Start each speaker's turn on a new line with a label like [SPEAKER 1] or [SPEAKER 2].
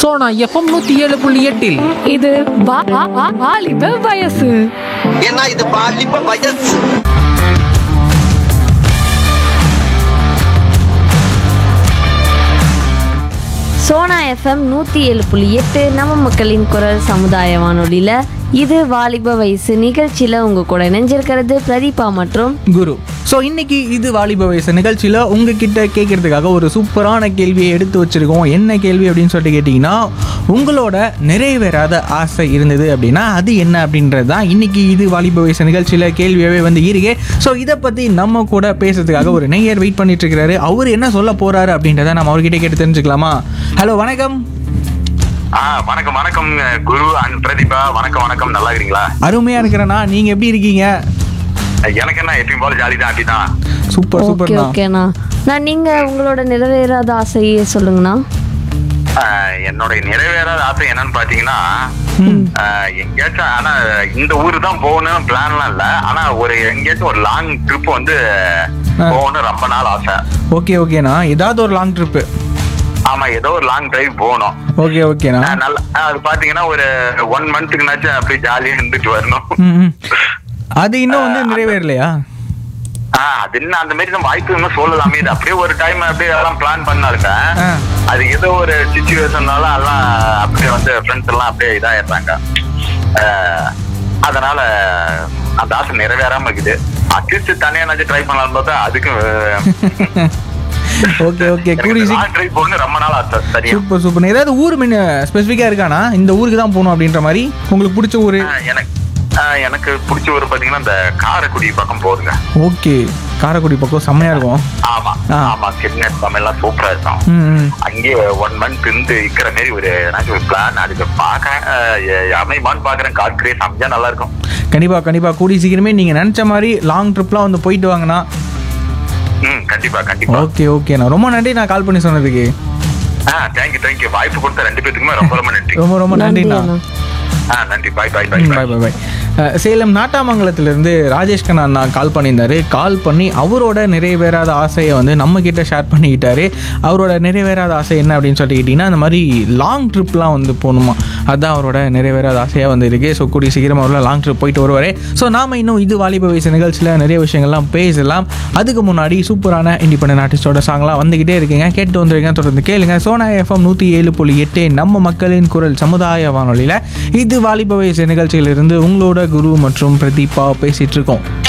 [SPEAKER 1] Sona FM நூத்தி ஏழு புள்ளி எட்டில்
[SPEAKER 2] இது வா- வா- வா- வாலிப வயசு
[SPEAKER 3] ஏன்னா இது பாலிப்ப வயசு
[SPEAKER 4] சோனா எஃப்எம் நூற்றி ஏழு புள்ளி எட்டு நம்ம மக்களின் குரல் சமுதாய வானொலியில் இது வாலிப வயசு நிகழ்ச்சியில் உங்கள் கூட இணைஞ்சிருக்கிறது பிரதீபா மற்றும்
[SPEAKER 5] குரு ஸோ இன்னைக்கு இது வாலிப வயசு நிகழ்ச்சியில் உங்ககிட்ட கேட்கறதுக்காக ஒரு சூப்பரான கேள்வியை எடுத்து வச்சிருக்கோம் என்ன கேள்வி அப்படின்னு சொல்லிட்டு கேட்டிங்கன்னா உங்களோட நிறைவேறாத ஆசை இருந்தது அப்படின்னா அது என்ன அப்படின்றது தான் இன்னைக்கு இது வாலிப வயசு நிகழ்ச்சியில் கேள்வியாகவே வந்து இருக்கு ஸோ இதை பற்றி நம்ம கூட பேசுறதுக்காக ஒரு நெய்யர் வெயிட் பண்ணிட்டு இருக்காரு அவர் என்ன சொல்ல போறாரு அப்படின்றத நம்ம அவர்கிட்ட கேட்டு தெரிஞ்சுக்கலாமா ஹலோ வணக்கம்
[SPEAKER 6] ஆ வணக்கம் வணக்கம் குரு அண்ட் பிரதீபா வணக்கம் வணக்கம் நல்லா இருக்கீங்களா
[SPEAKER 5] அருமையாக இருக்கிறேண்ணா நீங்கள் எப்படி இருக்கீங்க
[SPEAKER 6] எனக்கு என்ன எப்பயும் போல ஜாலி தான் அப்படிதான்
[SPEAKER 5] சூப்பர்
[SPEAKER 4] ஓகே
[SPEAKER 5] சூப்பர்ண்ணா
[SPEAKER 4] ஓகேண்ணா நான் நீங்கள் உங்களோட நிறைவேறாத ஆசையை சொல்லுங்கண்ணா
[SPEAKER 6] ஆ, என்னுடைய நிறைவேறாத ஆசை என்னன்னு பாத்தீங்கன்னா ஆ, எங்கேயாச்சும் ஆனா இந்த ஊரு தான் போகணும்னு பிளான்லாம் இல்ல ஆனா ஒரு எங்கேயாச்சும் ஒரு லாங் ட்ரிப் வந்து போகணும் ரொம்ப நாள் ஆசை
[SPEAKER 5] ஓகே ஓகேண்ணா ஏதாவது ஒரு லாங் ட்ரிப்பு
[SPEAKER 6] ஆமா ஏதோ ஒரு லாங் டிரைவ் போகணும்
[SPEAKER 5] ஓகே ஓகேண்ணா
[SPEAKER 6] ஆ, நல்லா ஆ, அது பாத்தீங்கன்னா ஒரு ஒன் மந்த்துக்குனாச்சும் அப்படியே ஜாலியா இருந்துட்டு வரணும்
[SPEAKER 5] ம், ம். அது இன்னும் வந்து நிறைவேறலையா
[SPEAKER 6] ஆ, அது என்ன அந்த மாதிரி நம்ம வாய்ப்பு இன்னும் சொல்லலாமே இது அப்படியே ஒரு டைம் அப்படியே எல்லாம் பிளான் பண்ணாருங்க
[SPEAKER 5] ஆ.
[SPEAKER 6] அது ஏதோ ஒரு சுச்சுவேஷன்னால எல்லாம் அப்படியே வந்து ஃப்ரெண்ட்ஸ் எல்லாம் அப்படியே இதாயிடுறாங்க ஆ, அதனால அந்த ஆசை நிறைவேறாம இருக்குது அட்லீஸ்ட் தனியா ஏதாச்சும் ட்ரை பண்ணலாம் பார்த்தா அதுக்கும்
[SPEAKER 5] ஓகே ஓகே கூடி
[SPEAKER 6] லாங் ட்ரைவ் போகணும் ரொம்ப நாள் ஆசை சரியா
[SPEAKER 5] சூப்பர் சூப்பர் ஏதாவது ஊர் மின் ஸ்பெசிஃபிக்காக இருக்கானா இந்த ஊருக்கு தான் போகணும் அப்படின்ற மாதிரி உங்களுக்கு பிடிச்ச ஊர்
[SPEAKER 6] ஆ, எனக்கு ஆ, எனக்கு பிடிச்ச ஊர் பாத்தீங்கன்னா இந்த காரைக்குடி பக்கம் போகுதுங்க
[SPEAKER 5] ஓகே காரைக்குடி பக்கம் செம்மையாக இருக்கும்
[SPEAKER 6] ஆமா
[SPEAKER 5] ஆ.
[SPEAKER 6] ஆமா கிட்னட் எல்லாம் சூப்பரா இருக்கும்
[SPEAKER 5] ம் ம்.
[SPEAKER 6] அங்கேயே ஒன் மந்த் இருந்து இருக்கிற மாதிரி ஒரு எனக்கு ஒரு பிளான் அதுக்கு பாக்குறேன் அமைமான்னு பாக்குறேன் காட் கிரேஸ் அமைஞ்சா நல்லா இருக்கும்
[SPEAKER 5] கண்டிப்பாக கண்டிப்பாக கூடி சீக்கிரமே நீங்கள் நினச்ச மாதிரி லாங் ட்ரிப்லாம் வந்து போயிட்டு வாங்கண்ணா
[SPEAKER 6] ம் கண்டிப்பா கண்டிப்பா
[SPEAKER 5] ஓகே ஓகேண்ணா ரொம்ப நன்றி நான் கால் பண்ணி சொன்னதுக்கு
[SPEAKER 6] ஆ தேங்க்யூ தேங்க்யூ வாய்ப்பு கொடுத்த ரெண்டு பேத்துக்குமே ரொம்ப ரொம்ப நன்றி
[SPEAKER 5] ரொம்ப ரொம்ப
[SPEAKER 4] நன்றி
[SPEAKER 5] நன்றிண்ணா
[SPEAKER 4] அண்ணா
[SPEAKER 6] ஆ நன்றி பாய் பாய் பாய்
[SPEAKER 5] பாய் பாய் பாய் அஹ், சேலம் நாட்டாமங்கலத்திலிருந்து ராஜேஷ் கண்ணா அண்ணா கால் பண்ணியிருந்தாரு கால் பண்ணி அவரோட நிறைவேறாத ஆசையை வந்து நம்ம கிட்ட ஷேர் பண்ணிக்கிட்டாரு அவரோட நிறைவேறாத ஆசை என்ன அப்படின்னு சொல்லிட்டு கேட்டிங்கன்னா அந்த மாதிரி லாங் ட்ரிப்லாம் வந்து போகணுமா அதுதான் அவரோட நிறைவேறாத ஆசையாக வந்து இருக்குது ஸோ கூடிய சீக்கிரம் அவரோட லாங் ட்ரிப் போயிட்டு வருவார் ஸோ நாம இன்னும் இது வாலிப வயசு நிகழ்ச்சியில் நிறைய விஷயங்கள்லாம் பேசலாம் அதுக்கு முன்னாடி சூப்பரான இண்டிபெண்டன்ட் ஆர்டிஸ்டோட சாங்லாம் வந்துக்கிட்டே இருக்குங்க கேட்டு வந்துருங்க தொடர்ந்து கேளுங்க சோனா எஃப்எம் நூற்றி ஏழு புள்ளி எட்டு நம்ம மக்களின் குரல் சமுதாய வானொலியில் இது வாலிப வயசு நிகழ்ச்சியிலிருந்து உங்களோட குரு மற்றும் பிரதீபா பேசிட்டு இருக்கோம்